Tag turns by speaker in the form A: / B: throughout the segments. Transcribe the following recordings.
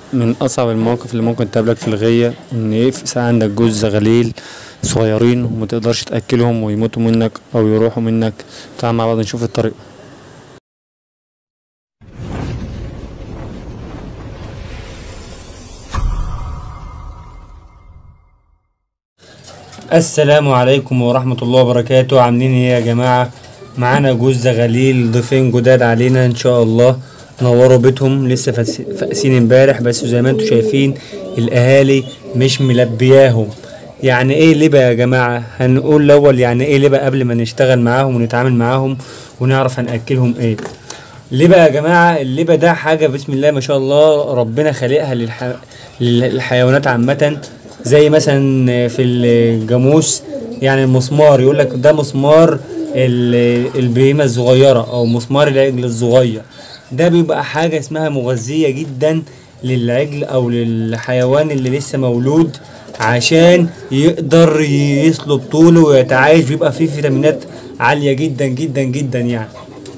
A: من أصعب المواقف اللي ممكن تقابلك في الغية إن يقفز عندك جوز زغاليل صغيرين ومتقدرش تأكلهم ويموتوا منك أو يروحوا منك تعال مع بعض نشوف الطريقة السلام عليكم ورحمة الله وبركاته عاملين ايه يا جماعة معانا جوز زغاليل ضيفين جداد علينا ان شاء الله نوروا بيتهم لسه فاس- فاقسين امبارح بس زي ما انتم شايفين الاهالي مش ملبياهم يعني ايه لبا يا جماعة هنقول الاول يعني ايه لبا قبل ما نشتغل معاهم ونتعامل معاهم ونعرف هنأكلهم ايه لبا يا جماعة اللبا ده حاجة بسم الله ما شاء الله ربنا خالقها للح... للحيوانات عامة زي مثلا في الجاموس يعني المسمار يقول لك ده مسمار ال- البهيمة الصغيرة أو مسمار العجل الصغير ده بيبقى حاجة اسمها مغذية جدا للعجل أو للحيوان اللي لسه مولود عشان يقدر يسلب طوله ويتعايش بيبقى فيه فيتامينات عالية جدا جدا جدا يعني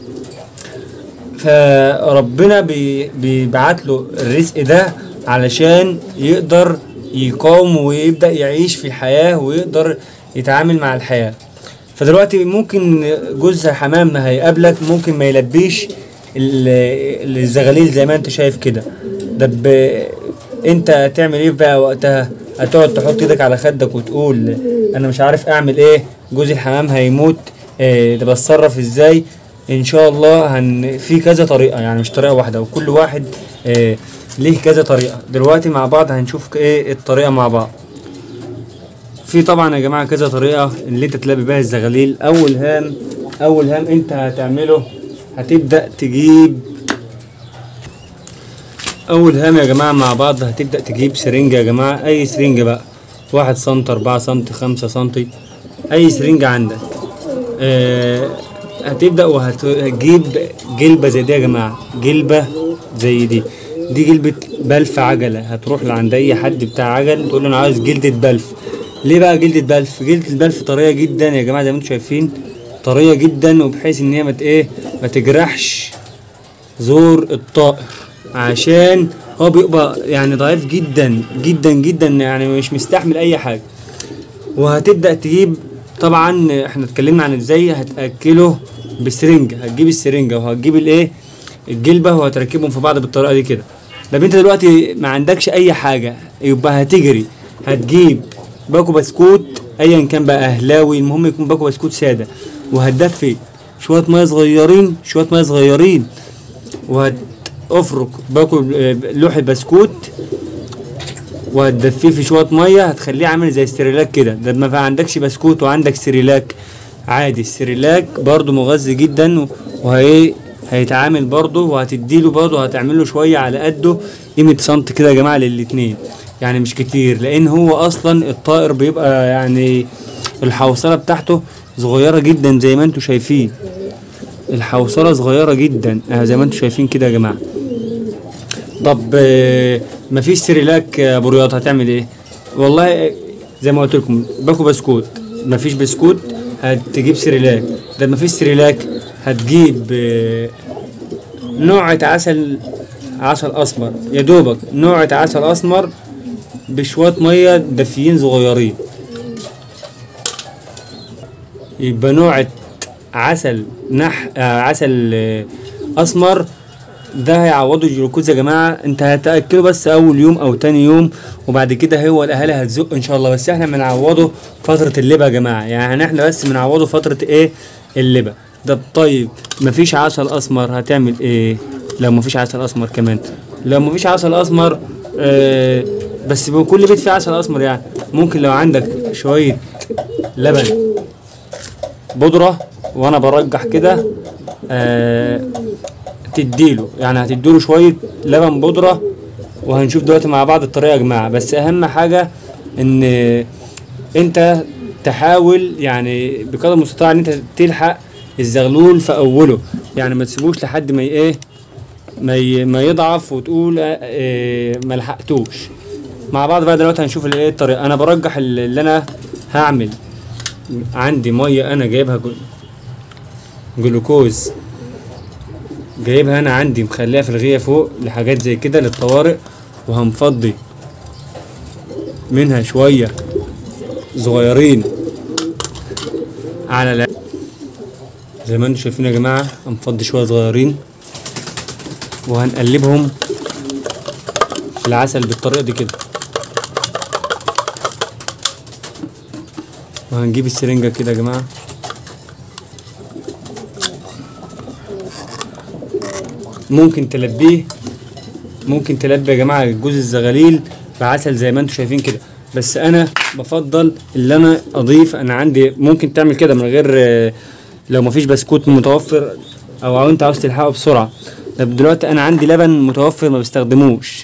A: فربنا بي- بيبعت له الرزق ده علشان يقدر يقاوم ويبدأ يعيش في الحياة ويقدر يتعامل مع الحياة فدلوقتي ممكن جوز حمام هيقابلك ممكن ما يلبيش ال- الزغاليل زي ما انت شايف كده طب انت هتعمل ايه بقى وقتها هتقعد تحط ايدك على خدك وتقول انا مش عارف اعمل ايه جوز الحمام هيموت اه طب اتصرف ازاي ان شاء الله هن في كذا طريقه يعني مش طريقه واحده وكل واحد اه ليه كذا طريقه دلوقتي مع بعض هنشوف ايه الطريقه مع بعض في طبعا يا جماعه كذا طريقه اللي انت تلبي بيها الزغاليل اول هام اول هام انت هتعمله هتبدا تجيب اول هام يا جماعه مع بعض هتبدا تجيب سرنجه يا جماعه اي سرنجه بقى واحد سنتي اربعة سنتي خمسة سنتي اي سرنجه عندك آه هتبدا وهتجيب جلبه زي دي يا جماعه جلبه زي دي دي جلبة بلف عجلة هتروح لعند أي حد بتاع عجل تقول له أنا عاوز جلدة بلف ليه بقى جلدة بلف؟ جلدة البلف طرية جدا يا جماعة زي ما انتم شايفين طرية جدا وبحيث إن هي ما ت- إيه ما تجرحش زور الطائر عشان هو بيبقى يعني ضعيف جدا جدا جدا يعني مش مستحمل اي حاجه وهتبدا تجيب طبعا احنا اتكلمنا عن ازاي هتاكله بالسرنجه هتجيب السرنجه وهتجيب الايه الجلبه وهتركبهم في بعض بالطريقه دي كده طب انت دلوقتي ما عندكش اي حاجه يبقى هتجري هتجيب باكو بسكوت ايا كان بقى اهلاوي المهم يكون باكو بسكوت ساده وهتدفي شويه ميه صغيرين شويه ميه صغيرين وهتفرك باكل آه، لوح بسكوت وهتدفيه في شويه ميه هتخليه عامل زي السريلاك كده ده ما عندكش بسكوت وعندك سريلاك عادي السريلاك برضو مغذي جدا وهي هيتعامل برضو وهتديله برضو هتعمله شويه على قده قيمه سنت كده يا جماعه للاتنين يعني مش كتير لان هو اصلا الطائر بيبقى يعني الحوصله بتاعته صغيره جدا زي ما انتم شايفين الحوصله صغيره جدا آه، زي ما انتم شايفين كده يا جماعه طب آه، مفيش سريلاك يا ابو رياض هتعمل ايه والله آه، زي ما قلت لكم باكو بسكوت مفيش بسكوت هتجيب سريلاك ده مفيش سريلاك هتجيب آه، نوعة عسل عسل اسمر يا دوبك نوعة عسل اسمر بشوية مية دافيين صغيرين يبقى نوعة عسل نح آه عسل آه اسمر ده هيعوضوا الجلوكوز يا جماعه انت هتاكله بس اول يوم او تاني يوم وبعد كده هو الاهالي هتزق ان شاء الله بس احنا بنعوضه فتره اللبا يا جماعه يعني احنا بس بنعوضه فتره ايه اللبا ده طيب مفيش عسل اسمر هتعمل ايه لو مفيش عسل اسمر كمان لو مفيش عسل اسمر آه بس كل بيت فيه عسل اسمر يعني ممكن لو عندك شويه لبن بودره وانا برجح كده آه تديله يعني هتديله شويه لبن بودره وهنشوف دلوقتي مع بعض الطريقه يا جماعه بس اهم حاجه ان انت تحاول يعني بقدر المستطاع ان انت تلحق الزغلول في اوله يعني ما تسيبوش لحد ما ي- ايه ما ي- ما يضعف وتقول آه، آه، ما لحقتوش مع بعض بقى دلوقتي هنشوف الايه الطريقه انا برجح اللي اللي انا هعمل عندي ميه انا جايبها جل- جلوكوز جايبها انا عندي مخليها في الغيه فوق لحاجات زي كده للطوارئ وهنفضي منها شوية صغيرين على لا زي ما انتم شايفين يا جماعة هنفضي شوية صغيرين وهنقلبهم في العسل بالطريقة دي كده وهنجيب السرنجة كده يا جماعة ممكن تلبيه ممكن تلبي يا جماعة جوز الزغاليل بعسل زي ما انتم شايفين كده بس انا بفضل اللي انا اضيف انا عندي ممكن تعمل كده من غير آه، لو مفيش بسكوت متوفر او لو انت عاوز تلحقه بسرعة طب دلوقتي انا عندي لبن متوفر ما بستخدموش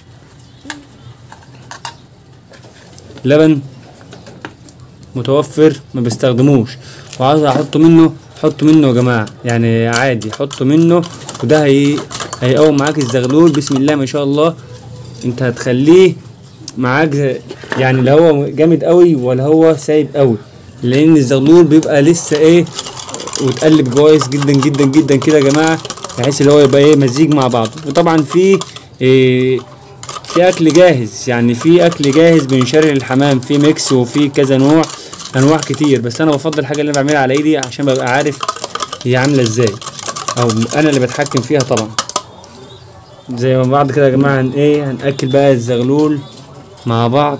A: لبن متوفر ما بستخدموش وعاوز احط منه حطوا منه يا جماعه يعني عادي حطوا منه وده هي هيقوم معاك الزغلول بسم الله ما شاء الله انت هتخليه معاك زي- يعني لا هو جامد قوي ولا هو سايب قوي لان الزغلول بيبقى لسه ايه وتقلب كويس جدا جدا جدا كده يا جماعه بحيث اللي هو يبقى ايه مزيج مع بعض وطبعا في إيه في اكل جاهز يعني في اكل جاهز من شارع الحمام في ميكس وفي كذا نوع انواع كتير بس انا بفضل الحاجه اللي انا بعملها على ايدي عشان ببقى عارف هي عامله ازاي او انا اللي بتحكم فيها طبعا زي ما بعض كده يا جماعه هن ايه هناكل بقى الزغلول مع بعض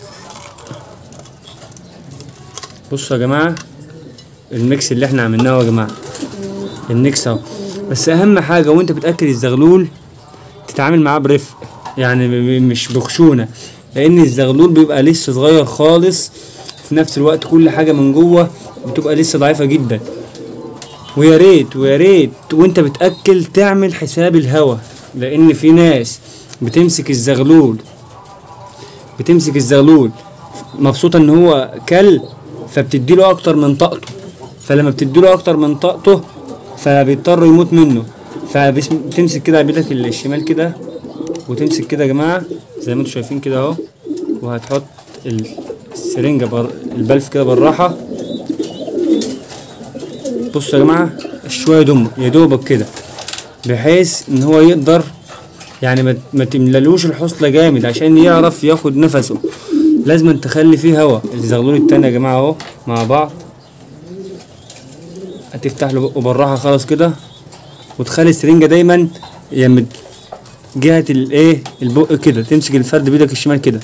A: بصوا يا جماعه الميكس اللي احنا عملناه يا جماعه الميكس اهو بس اهم حاجه وانت بتاكل الزغلول تتعامل معاه برفق يعني م- م- مش بخشونه لان الزغلول بيبقى لسه صغير خالص في نفس الوقت كل حاجه من جوه بتبقى لسه ضعيفه جدا ويا ريت ويا ريت وانت بتاكل تعمل حساب الهوا لان في ناس بتمسك الزغلول بتمسك الزغلول مبسوطه ان هو كل فبتديله اكتر من طاقته فلما بتديله اكتر من طاقته فبيضطر يموت منه فبتمسك كده بايدك الشمال كده وتمسك كده يا جماعه زي ما انتم شايفين كده اهو وهتحط ال- السرنجه بر... البلف كده بالراحه بصوا يا جماعه شويه دم يا دوبك كده بحيث ان هو يقدر يعني ما- ما تمللوش الحصلة جامد عشان يعرف ياخد نفسه لازم تخلي فيه هوا الزغلول التاني يا جماعة اهو مع بعض هتفتح له بقه بالراحة خالص كده وتخلي السرنجة دايما يعني جهة الايه البق كده تمسك الفرد بايدك الشمال كده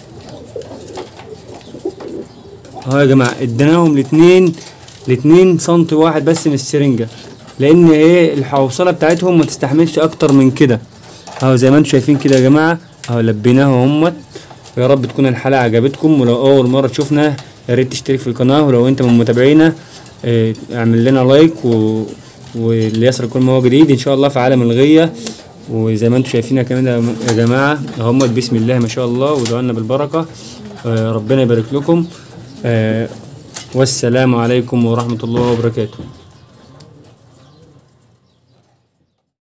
A: اهو يا جماعة اديناهم الاتنين الاتنين سنتي واحد بس من السرنجة لان ايه الحوصلة بتاعتهم ما تستحملش اكتر من كده اهو زي ما انتم شايفين كده يا جماعة اهو لبيناهم همت ويا رب تكون الحلقة عجبتكم ولو اول مرة تشوفنا يا ريت تشترك في القناة ولو انت من متابعينا اه، اعمل لنا لايك و... واللي يسر كل ما هو جديد ان شاء الله في عالم الغية وزي ما انتم شايفين كمان يا جماعة همت بسم الله ما شاء الله وادعوا لنا بالبركة اه، ربنا يبارك لكم اه، والسلام عليكم ورحمة الله وبركاته